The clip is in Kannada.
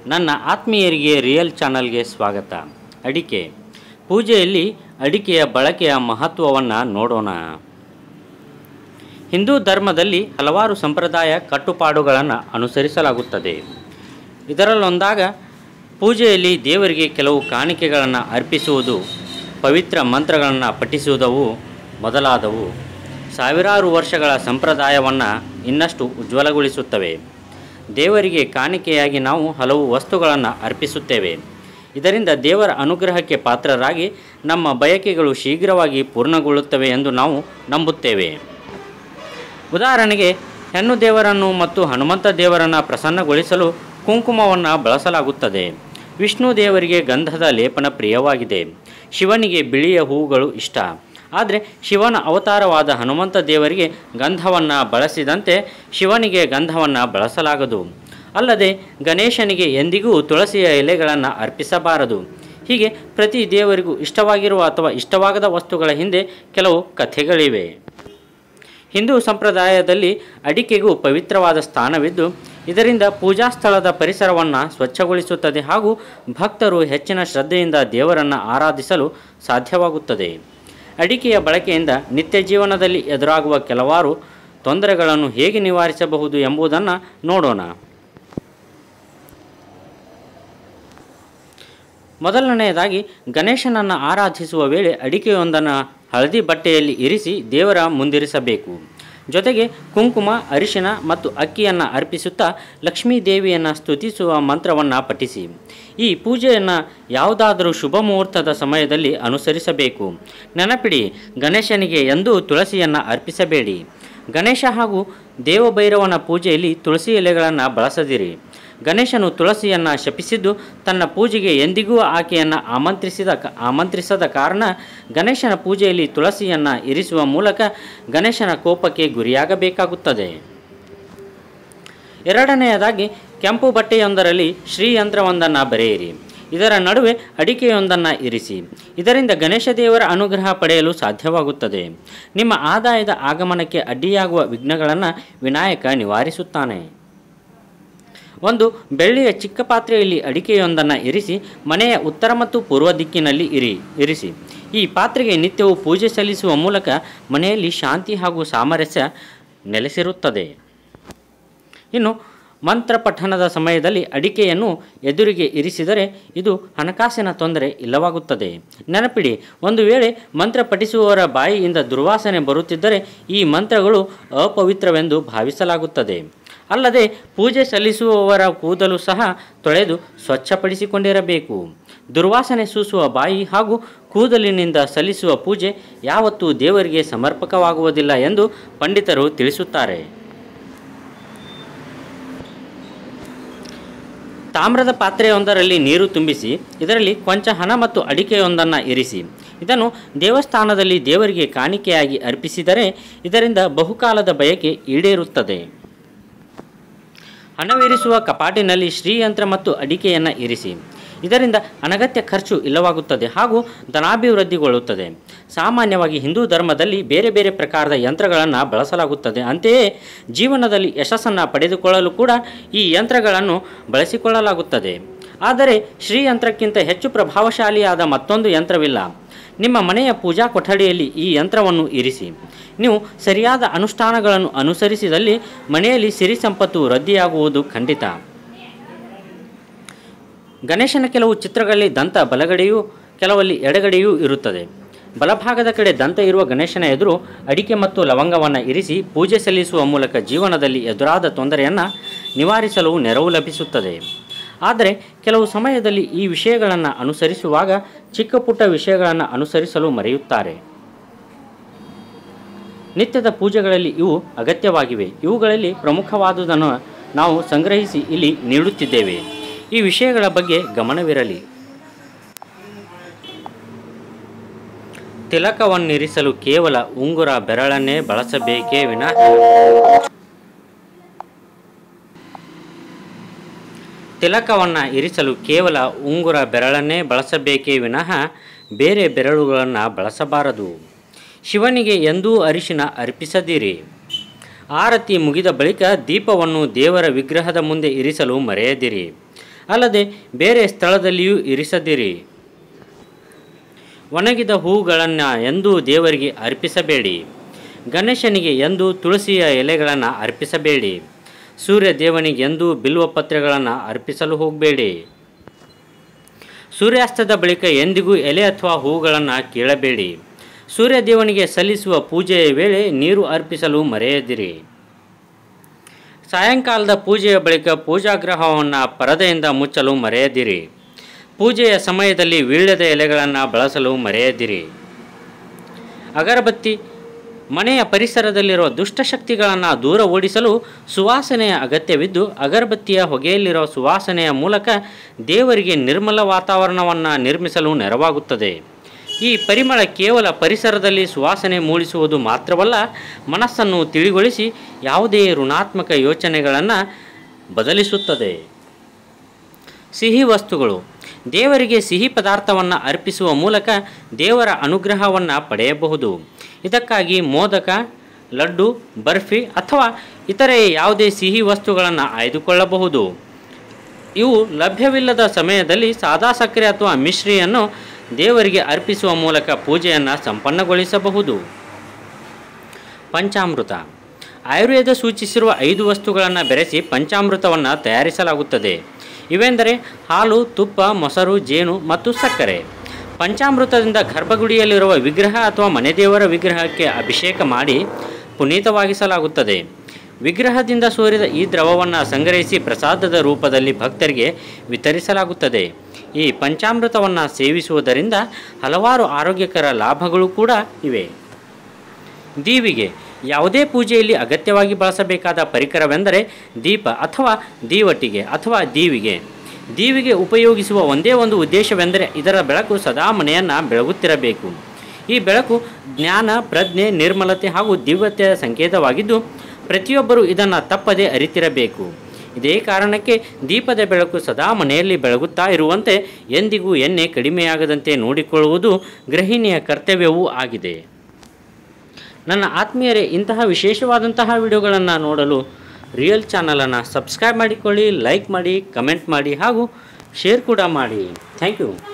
ನನ್ನ ಆತ್ಮೀಯರಿಗೆ ರಿಯಲ್ ಚಾನಲ್ಗೆ ಸ್ವಾಗತ ಅಡಿಕೆ ಪೂಜೆಯಲ್ಲಿ ಅಡಿಕೆಯ ಬಳಕೆಯ ಮಹತ್ವವನ್ನು ನೋಡೋಣ ಹಿಂದೂ ಧರ್ಮದಲ್ಲಿ ಹಲವಾರು ಸಂಪ್ರದಾಯ ಕಟ್ಟುಪಾಡುಗಳನ್ನು ಅನುಸರಿಸಲಾಗುತ್ತದೆ ಇದರಲ್ಲೊಂದಾಗ ಪೂಜೆಯಲ್ಲಿ ದೇವರಿಗೆ ಕೆಲವು ಕಾಣಿಕೆಗಳನ್ನು ಅರ್ಪಿಸುವುದು ಪವಿತ್ರ ಮಂತ್ರಗಳನ್ನು ಪಠಿಸುವುದವು ಮೊದಲಾದವು ಸಾವಿರಾರು ವರ್ಷಗಳ ಸಂಪ್ರದಾಯವನ್ನು ಇನ್ನಷ್ಟು ಉಜ್ವಲಗೊಳಿಸುತ್ತವೆ ದೇವರಿಗೆ ಕಾಣಿಕೆಯಾಗಿ ನಾವು ಹಲವು ವಸ್ತುಗಳನ್ನು ಅರ್ಪಿಸುತ್ತೇವೆ ಇದರಿಂದ ದೇವರ ಅನುಗ್ರಹಕ್ಕೆ ಪಾತ್ರರಾಗಿ ನಮ್ಮ ಬಯಕೆಗಳು ಶೀಘ್ರವಾಗಿ ಪೂರ್ಣಗೊಳ್ಳುತ್ತವೆ ಎಂದು ನಾವು ನಂಬುತ್ತೇವೆ ಉದಾಹರಣೆಗೆ ಹೆಣ್ಣು ದೇವರನ್ನು ಮತ್ತು ಹನುಮಂತ ದೇವರನ್ನು ಪ್ರಸನ್ನಗೊಳಿಸಲು ಕುಂಕುಮವನ್ನು ಬಳಸಲಾಗುತ್ತದೆ ವಿಷ್ಣು ದೇವರಿಗೆ ಗಂಧದ ಲೇಪನ ಪ್ರಿಯವಾಗಿದೆ ಶಿವನಿಗೆ ಬಿಳಿಯ ಹೂವುಗಳು ಇಷ್ಟ ಆದರೆ ಶಿವನ ಅವತಾರವಾದ ಹನುಮಂತ ದೇವರಿಗೆ ಗಂಧವನ್ನು ಬಳಸಿದಂತೆ ಶಿವನಿಗೆ ಗಂಧವನ್ನು ಬಳಸಲಾಗದು ಅಲ್ಲದೆ ಗಣೇಶನಿಗೆ ಎಂದಿಗೂ ತುಳಸಿಯ ಎಲೆಗಳನ್ನು ಅರ್ಪಿಸಬಾರದು ಹೀಗೆ ಪ್ರತಿ ದೇವರಿಗೂ ಇಷ್ಟವಾಗಿರುವ ಅಥವಾ ಇಷ್ಟವಾಗದ ವಸ್ತುಗಳ ಹಿಂದೆ ಕೆಲವು ಕಥೆಗಳಿವೆ ಹಿಂದೂ ಸಂಪ್ರದಾಯದಲ್ಲಿ ಅಡಿಕೆಗೂ ಪವಿತ್ರವಾದ ಸ್ಥಾನವಿದ್ದು ಇದರಿಂದ ಪೂಜಾ ಸ್ಥಳದ ಪರಿಸರವನ್ನು ಸ್ವಚ್ಛಗೊಳಿಸುತ್ತದೆ ಹಾಗೂ ಭಕ್ತರು ಹೆಚ್ಚಿನ ಶ್ರದ್ಧೆಯಿಂದ ದೇವರನ್ನು ಆರಾಧಿಸಲು ಸಾಧ್ಯವಾಗುತ್ತದೆ ಅಡಿಕೆಯ ಬಳಕೆಯಿಂದ ನಿತ್ಯ ಜೀವನದಲ್ಲಿ ಎದುರಾಗುವ ಕೆಲವಾರು ತೊಂದರೆಗಳನ್ನು ಹೇಗೆ ನಿವಾರಿಸಬಹುದು ಎಂಬುದನ್ನು ನೋಡೋಣ ಮೊದಲನೆಯದಾಗಿ ಗಣೇಶನನ್ನು ಆರಾಧಿಸುವ ವೇಳೆ ಅಡಿಕೆಯೊಂದನ್ನು ಹಳದಿ ಬಟ್ಟೆಯಲ್ಲಿ ಇರಿಸಿ ದೇವರ ಮುಂದಿರಿಸಬೇಕು ಜೊತೆಗೆ ಕುಂಕುಮ ಅರಿಶಿನ ಮತ್ತು ಅಕ್ಕಿಯನ್ನು ಅರ್ಪಿಸುತ್ತಾ ಲಕ್ಷ್ಮೀ ದೇವಿಯನ್ನು ಸ್ತುತಿಸುವ ಮಂತ್ರವನ್ನು ಪಠಿಸಿ ಈ ಪೂಜೆಯನ್ನು ಯಾವುದಾದರೂ ಶುಭ ಮುಹೂರ್ತದ ಸಮಯದಲ್ಲಿ ಅನುಸರಿಸಬೇಕು ನೆನಪಿಡಿ ಗಣೇಶನಿಗೆ ಎಂದೂ ತುಳಸಿಯನ್ನು ಅರ್ಪಿಸಬೇಡಿ ಗಣೇಶ ಹಾಗೂ ದೇವಭೈರವನ ಪೂಜೆಯಲ್ಲಿ ತುಳಸಿ ಎಲೆಗಳನ್ನು ಬಳಸದಿರಿ ಗಣೇಶನು ತುಳಸಿಯನ್ನು ಶಪಿಸಿದ್ದು ತನ್ನ ಪೂಜೆಗೆ ಎಂದಿಗೂ ಆಕೆಯನ್ನು ಆಮಂತ್ರಿಸಿದ ಆಮಂತ್ರಿಸದ ಕಾರಣ ಗಣೇಶನ ಪೂಜೆಯಲ್ಲಿ ತುಳಸಿಯನ್ನು ಇರಿಸುವ ಮೂಲಕ ಗಣೇಶನ ಕೋಪಕ್ಕೆ ಗುರಿಯಾಗಬೇಕಾಗುತ್ತದೆ ಎರಡನೆಯದಾಗಿ ಕೆಂಪು ಬಟ್ಟೆಯೊಂದರಲ್ಲಿ ಶ್ರೀಯಂತ್ರವೊಂದನ್ನು ಬರೆಯಿರಿ ಇದರ ನಡುವೆ ಅಡಿಕೆಯೊಂದನ್ನು ಇರಿಸಿ ಇದರಿಂದ ಗಣೇಶ ದೇವರ ಅನುಗ್ರಹ ಪಡೆಯಲು ಸಾಧ್ಯವಾಗುತ್ತದೆ ನಿಮ್ಮ ಆದಾಯದ ಆಗಮನಕ್ಕೆ ಅಡ್ಡಿಯಾಗುವ ವಿಘ್ನಗಳನ್ನು ವಿನಾಯಕ ನಿವಾರಿಸುತ್ತಾನೆ ಒಂದು ಬೆಳ್ಳಿಯ ಚಿಕ್ಕ ಪಾತ್ರೆಯಲ್ಲಿ ಅಡಿಕೆಯೊಂದನ್ನು ಇರಿಸಿ ಮನೆಯ ಉತ್ತರ ಮತ್ತು ಪೂರ್ವ ದಿಕ್ಕಿನಲ್ಲಿ ಇರಿ ಇರಿಸಿ ಈ ಪಾತ್ರೆಗೆ ನಿತ್ಯವೂ ಪೂಜೆ ಸಲ್ಲಿಸುವ ಮೂಲಕ ಮನೆಯಲ್ಲಿ ಶಾಂತಿ ಹಾಗೂ ಸಾಮರಸ್ಯ ನೆಲೆಸಿರುತ್ತದೆ ಇನ್ನು ಮಂತ್ರ ಪಠಣದ ಸಮಯದಲ್ಲಿ ಅಡಿಕೆಯನ್ನು ಎದುರಿಗೆ ಇರಿಸಿದರೆ ಇದು ಹಣಕಾಸಿನ ತೊಂದರೆ ಇಲ್ಲವಾಗುತ್ತದೆ ನೆನಪಿಡಿ ಒಂದು ವೇಳೆ ಮಂತ್ರ ಪಠಿಸುವವರ ಬಾಯಿಯಿಂದ ದುರ್ವಾಸನೆ ಬರುತ್ತಿದ್ದರೆ ಈ ಮಂತ್ರಗಳು ಅಪವಿತ್ರವೆಂದು ಭಾವಿಸಲಾಗುತ್ತದೆ ಅಲ್ಲದೆ ಪೂಜೆ ಸಲ್ಲಿಸುವವರ ಕೂದಲು ಸಹ ತೊಳೆದು ಸ್ವಚ್ಛಪಡಿಸಿಕೊಂಡಿರಬೇಕು ದುರ್ವಾಸನೆ ಸೂಸುವ ಬಾಯಿ ಹಾಗೂ ಕೂದಲಿನಿಂದ ಸಲ್ಲಿಸುವ ಪೂಜೆ ಯಾವತ್ತೂ ದೇವರಿಗೆ ಸಮರ್ಪಕವಾಗುವುದಿಲ್ಲ ಎಂದು ಪಂಡಿತರು ತಿಳಿಸುತ್ತಾರೆ ತಾಮ್ರದ ಪಾತ್ರೆಯೊಂದರಲ್ಲಿ ನೀರು ತುಂಬಿಸಿ ಇದರಲ್ಲಿ ಕೊಂಚ ಹಣ ಮತ್ತು ಅಡಿಕೆಯೊಂದನ್ನು ಇರಿಸಿ ಇದನ್ನು ದೇವಸ್ಥಾನದಲ್ಲಿ ದೇವರಿಗೆ ಕಾಣಿಕೆಯಾಗಿ ಅರ್ಪಿಸಿದರೆ ಇದರಿಂದ ಬಹುಕಾಲದ ಬಯಕೆ ಈಡೇರುತ್ತದೆ ಹಣವಿರಿಸುವ ಕಪಾಟಿನಲ್ಲಿ ಶ್ರೀಯಂತ್ರ ಮತ್ತು ಅಡಿಕೆಯನ್ನು ಇರಿಸಿ ಇದರಿಂದ ಅನಗತ್ಯ ಖರ್ಚು ಇಲ್ಲವಾಗುತ್ತದೆ ಹಾಗೂ ಧನಾಭಿವೃದ್ಧಿಗೊಳ್ಳುತ್ತದೆ ಸಾಮಾನ್ಯವಾಗಿ ಹಿಂದೂ ಧರ್ಮದಲ್ಲಿ ಬೇರೆ ಬೇರೆ ಪ್ರಕಾರದ ಯಂತ್ರಗಳನ್ನು ಬಳಸಲಾಗುತ್ತದೆ ಅಂತೆಯೇ ಜೀವನದಲ್ಲಿ ಯಶಸ್ಸನ್ನು ಪಡೆದುಕೊಳ್ಳಲು ಕೂಡ ಈ ಯಂತ್ರಗಳನ್ನು ಬಳಸಿಕೊಳ್ಳಲಾಗುತ್ತದೆ ಆದರೆ ಶ್ರೀಯಂತ್ರಕ್ಕಿಂತ ಹೆಚ್ಚು ಪ್ರಭಾವಶಾಲಿಯಾದ ಮತ್ತೊಂದು ಯಂತ್ರವಿಲ್ಲ ನಿಮ್ಮ ಮನೆಯ ಪೂಜಾ ಕೊಠಡಿಯಲ್ಲಿ ಈ ಯಂತ್ರವನ್ನು ಇರಿಸಿ ನೀವು ಸರಿಯಾದ ಅನುಷ್ಠಾನಗಳನ್ನು ಅನುಸರಿಸಿದಲ್ಲಿ ಮನೆಯಲ್ಲಿ ಸಿರಿ ಸಂಪತ್ತು ವೃದ್ಧಿಯಾಗುವುದು ಖಂಡಿತ ಗಣೇಶನ ಕೆಲವು ಚಿತ್ರಗಳಲ್ಲಿ ದಂತ ಬಲಗಡೆಯೂ ಕೆಲವಲ್ಲಿ ಎಡಗಡೆಯೂ ಇರುತ್ತದೆ ಬಲಭಾಗದ ಕಡೆ ದಂತ ಇರುವ ಗಣೇಶನ ಎದುರು ಅಡಿಕೆ ಮತ್ತು ಲವಂಗವನ್ನು ಇರಿಸಿ ಪೂಜೆ ಸಲ್ಲಿಸುವ ಮೂಲಕ ಜೀವನದಲ್ಲಿ ಎದುರಾದ ತೊಂದರೆಯನ್ನು ನಿವಾರಿಸಲು ನೆರವು ಲಭಿಸುತ್ತದೆ ಆದರೆ ಕೆಲವು ಸಮಯದಲ್ಲಿ ಈ ವಿಷಯಗಳನ್ನು ಅನುಸರಿಸುವಾಗ ಚಿಕ್ಕ ಪುಟ್ಟ ವಿಷಯಗಳನ್ನು ಅನುಸರಿಸಲು ಮರೆಯುತ್ತಾರೆ ನಿತ್ಯದ ಪೂಜೆಗಳಲ್ಲಿ ಇವು ಅಗತ್ಯವಾಗಿವೆ ಇವುಗಳಲ್ಲಿ ಪ್ರಮುಖವಾದುದನ್ನು ನಾವು ಸಂಗ್ರಹಿಸಿ ಇಲ್ಲಿ ನೀಡುತ್ತಿದ್ದೇವೆ ಈ ವಿಷಯಗಳ ಬಗ್ಗೆ ಗಮನವಿರಲಿ ತಿಲಕವನ್ನಿರಿಸಲು ಕೇವಲ ಉಂಗುರ ಬೆರಳನ್ನೇ ಬಳಸಬೇಕೇ ವಿನಃ ತಿಲಕವನ್ನು ಇರಿಸಲು ಕೇವಲ ಉಂಗುರ ಬೆರಳನ್ನೇ ಬಳಸಬೇಕೇ ವಿನಃ ಬೇರೆ ಬೆರಳುಗಳನ್ನು ಬಳಸಬಾರದು ಶಿವನಿಗೆ ಎಂದೂ ಅರಿಶಿನ ಅರ್ಪಿಸದಿರಿ ಆರತಿ ಮುಗಿದ ಬಳಿಕ ದೀಪವನ್ನು ದೇವರ ವಿಗ್ರಹದ ಮುಂದೆ ಇರಿಸಲು ಮರೆಯದಿರಿ ಅಲ್ಲದೆ ಬೇರೆ ಸ್ಥಳದಲ್ಲಿಯೂ ಇರಿಸದಿರಿ ಒಣಗಿದ ಹೂಗಳನ್ನು ಎಂದೂ ದೇವರಿಗೆ ಅರ್ಪಿಸಬೇಡಿ ಗಣೇಶನಿಗೆ ಎಂದೂ ತುಳಸಿಯ ಎಲೆಗಳನ್ನು ಅರ್ಪಿಸಬೇಡಿ ಸೂರ್ಯ ದೇವನಿಗೆ ಎಂದೂ ಬಿಲ್ವ ಪತ್ರೆಗಳನ್ನು ಅರ್ಪಿಸಲು ಹೋಗಬೇಡಿ ಸೂರ್ಯಾಸ್ತದ ಬಳಿಕ ಎಂದಿಗೂ ಎಲೆ ಅಥವಾ ಹೂಗಳನ್ನು ಕೀಳಬೇಡಿ ಸೂರ್ಯ ದೇವನಿಗೆ ಸಲ್ಲಿಸುವ ಪೂಜೆಯ ವೇಳೆ ನೀರು ಅರ್ಪಿಸಲು ಮರೆಯದಿರಿ ಸಾಯಂಕಾಲದ ಪೂಜೆಯ ಬಳಿಕ ಪೂಜಾಗ್ರಹವನ್ನು ಪರದೆಯಿಂದ ಮುಚ್ಚಲು ಮರೆಯದಿರಿ ಪೂಜೆಯ ಸಮಯದಲ್ಲಿ ವೀಳ್ಯದ ಎಲೆಗಳನ್ನು ಬಳಸಲು ಮರೆಯದಿರಿ ಅಗರಬತ್ತಿ ಮನೆಯ ಪರಿಸರದಲ್ಲಿರುವ ದುಷ್ಟಶಕ್ತಿಗಳನ್ನು ದೂರ ಓಡಿಸಲು ಸುವಾಸನೆಯ ಅಗತ್ಯವಿದ್ದು ಅಗರಬತ್ತಿಯ ಹೊಗೆಯಲ್ಲಿರುವ ಸುವಾಸನೆಯ ಮೂಲಕ ದೇವರಿಗೆ ನಿರ್ಮಲ ವಾತಾವರಣವನ್ನು ನಿರ್ಮಿಸಲು ನೆರವಾಗುತ್ತದೆ ಈ ಪರಿಮಳ ಕೇವಲ ಪರಿಸರದಲ್ಲಿ ಸುವಾಸನೆ ಮೂಡಿಸುವುದು ಮಾತ್ರವಲ್ಲ ಮನಸ್ಸನ್ನು ತಿಳಿಗೊಳಿಸಿ ಯಾವುದೇ ಋಣಾತ್ಮಕ ಯೋಚನೆಗಳನ್ನು ಬದಲಿಸುತ್ತದೆ ಸಿಹಿ ವಸ್ತುಗಳು ದೇವರಿಗೆ ಸಿಹಿ ಪದಾರ್ಥವನ್ನು ಅರ್ಪಿಸುವ ಮೂಲಕ ದೇವರ ಅನುಗ್ರಹವನ್ನು ಪಡೆಯಬಹುದು ಇದಕ್ಕಾಗಿ ಮೋದಕ ಲಡ್ಡು ಬರ್ಫಿ ಅಥವಾ ಇತರೆ ಯಾವುದೇ ಸಿಹಿ ವಸ್ತುಗಳನ್ನು ಆಯ್ದುಕೊಳ್ಳಬಹುದು ಇವು ಲಭ್ಯವಿಲ್ಲದ ಸಮಯದಲ್ಲಿ ಸಾದಾ ಸಕ್ಕರೆ ಅಥವಾ ಮಿಶ್ರಿಯನ್ನು ದೇವರಿಗೆ ಅರ್ಪಿಸುವ ಮೂಲಕ ಪೂಜೆಯನ್ನು ಸಂಪನ್ನಗೊಳಿಸಬಹುದು ಪಂಚಾಮೃತ ಆಯುರ್ವೇದ ಸೂಚಿಸಿರುವ ಐದು ವಸ್ತುಗಳನ್ನು ಬೆರೆಸಿ ಪಂಚಾಮೃತವನ್ನು ತಯಾರಿಸಲಾಗುತ್ತದೆ ಇವೆಂದರೆ ಹಾಲು ತುಪ್ಪ ಮೊಸರು ಜೇನು ಮತ್ತು ಸಕ್ಕರೆ ಪಂಚಾಮೃತದಿಂದ ಗರ್ಭಗುಡಿಯಲ್ಲಿರುವ ವಿಗ್ರಹ ಅಥವಾ ಮನೆದೇವರ ವಿಗ್ರಹಕ್ಕೆ ಅಭಿಷೇಕ ಮಾಡಿ ಪುನೀತವಾಗಿಸಲಾಗುತ್ತದೆ ವಿಗ್ರಹದಿಂದ ಸೋರಿದ ಈ ದ್ರವವನ್ನು ಸಂಗ್ರಹಿಸಿ ಪ್ರಸಾದದ ರೂಪದಲ್ಲಿ ಭಕ್ತರಿಗೆ ವಿತರಿಸಲಾಗುತ್ತದೆ ಈ ಪಂಚಾಮೃತವನ್ನು ಸೇವಿಸುವುದರಿಂದ ಹಲವಾರು ಆರೋಗ್ಯಕರ ಲಾಭಗಳು ಕೂಡ ಇವೆ ದೀವಿಗೆ ಯಾವುದೇ ಪೂಜೆಯಲ್ಲಿ ಅಗತ್ಯವಾಗಿ ಬಳಸಬೇಕಾದ ಪರಿಕರವೆಂದರೆ ದೀಪ ಅಥವಾ ದೀವಟಿಗೆ ಅಥವಾ ದೀವಿಗೆ ದೀವಿಗೆ ಉಪಯೋಗಿಸುವ ಒಂದೇ ಒಂದು ಉದ್ದೇಶವೆಂದರೆ ಇದರ ಬೆಳಕು ಸದಾ ಮನೆಯನ್ನು ಬೆಳಗುತ್ತಿರಬೇಕು ಈ ಬೆಳಕು ಜ್ಞಾನ ಪ್ರಜ್ಞೆ ನಿರ್ಮಲತೆ ಹಾಗೂ ದಿವ್ಯತೆಯ ಸಂಕೇತವಾಗಿದ್ದು ಪ್ರತಿಯೊಬ್ಬರೂ ಇದನ್ನು ತಪ್ಪದೆ ಅರಿತಿರಬೇಕು ಇದೇ ಕಾರಣಕ್ಕೆ ದೀಪದ ಬೆಳಕು ಸದಾ ಮನೆಯಲ್ಲಿ ಬೆಳಗುತ್ತಾ ಇರುವಂತೆ ಎಂದಿಗೂ ಎಣ್ಣೆ ಕಡಿಮೆಯಾಗದಂತೆ ನೋಡಿಕೊಳ್ಳುವುದು ಗೃಹಿಣಿಯ ಕರ್ತವ್ಯವೂ ಆಗಿದೆ ನನ್ನ ಆತ್ಮೀಯರೇ ಇಂತಹ ವಿಶೇಷವಾದಂತಹ ವಿಡಿಯೋಗಳನ್ನು ನೋಡಲು ರಿಯಲ್ ಚಾನಲನ್ನು ಸಬ್ಸ್ಕ್ರೈಬ್ ಮಾಡಿಕೊಳ್ಳಿ ಲೈಕ್ ಮಾಡಿ ಕಮೆಂಟ್ ಮಾಡಿ ಹಾಗೂ ಶೇರ್ ಕೂಡ ಮಾಡಿ ಥ್ಯಾಂಕ್ ಯು